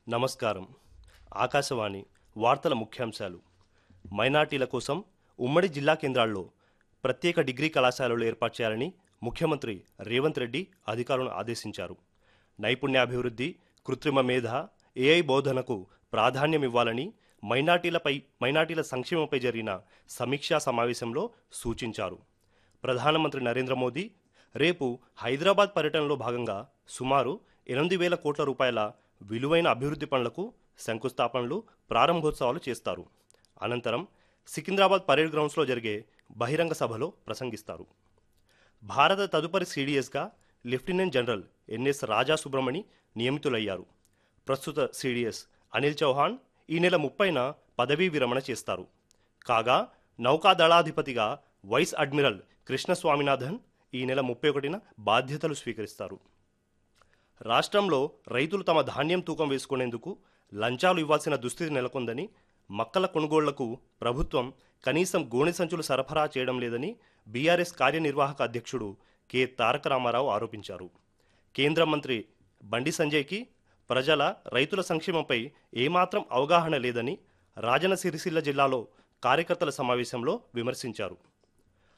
నమస్కారం ఆకాశవాణి వార్తల ముఖ్యాంశాలు మైనార్టీల కోసం ఉమ్మడి జిల్లా కేంద్రాల్లో ప్రత్యేక డిగ్రీ కళాశాలలు ఏర్పాటు చేయాలని ముఖ్యమంత్రి రేవంత్ రెడ్డి అధికారులను ఆదేశించారు నైపుణ్యాభివృద్ధి కృత్రిమ మేధ ఏఐ బోధనకు ప్రాధాన్యం ఇవ్వాలని మైనార్టీలపై మైనార్టీల సంక్షేమంపై జరిగిన సమీక్షా సమావేశంలో సూచించారు ప్రధానమంత్రి నరేంద్ర మోదీ రేపు హైదరాబాద్ పర్యటనలో భాగంగా సుమారు ఎనిమిది వేల కోట్ల రూపాయల విలువైన అభివృద్ధి పనులకు శంకుస్థాపనలు ప్రారంభోత్సవాలు చేస్తారు అనంతరం సికింద్రాబాద్ పరేడ్ గ్రౌండ్స్లో జరిగే బహిరంగ సభలో ప్రసంగిస్తారు భారత తదుపరి సీడీఎస్గా lieutenant general N S Raja Subramani నియమితులయ్యారు ప్రస్తుత సీడీఎస్ అనిల్ చౌహాన్ ఈ నెల ముప్పైన పదవీ విరమణ చేస్తారు కాగా నౌకాదళాధిపతిగా వైస్ అడ్మిరల్ కృష్ణ స్వామినాథన్ ఈ నెల ముప్పై ఒకటిన బాధ్యతలు స్వీకరిస్తారు రాష్ట్రంలో రైతులు తమ ధాన్యం తూకం వేసుకునేందుకు లంచాలు ఇవ్వాల్సిన దుస్థితి నెలకొందని మక్కల కొనుగోళ్లకు ప్రభుత్వం కనీసం గోనె సంచులు సరఫరా చేయడం లేదని బీఆర్ఎస్ కార్యనిర్వాహక అధ్యక్షుడు కె తారక రామారావు ఆరోపించారు కేంద్ర మంత్రి బండి సంజయ్కి ప్రజల రైతుల సంక్షేమంపై ఏమాత్రం అవగాహన లేదని రాజన్న సిరిసిల్ల జిల్లాలో కార్యకర్తల సమావేశంలో విమర్శించారు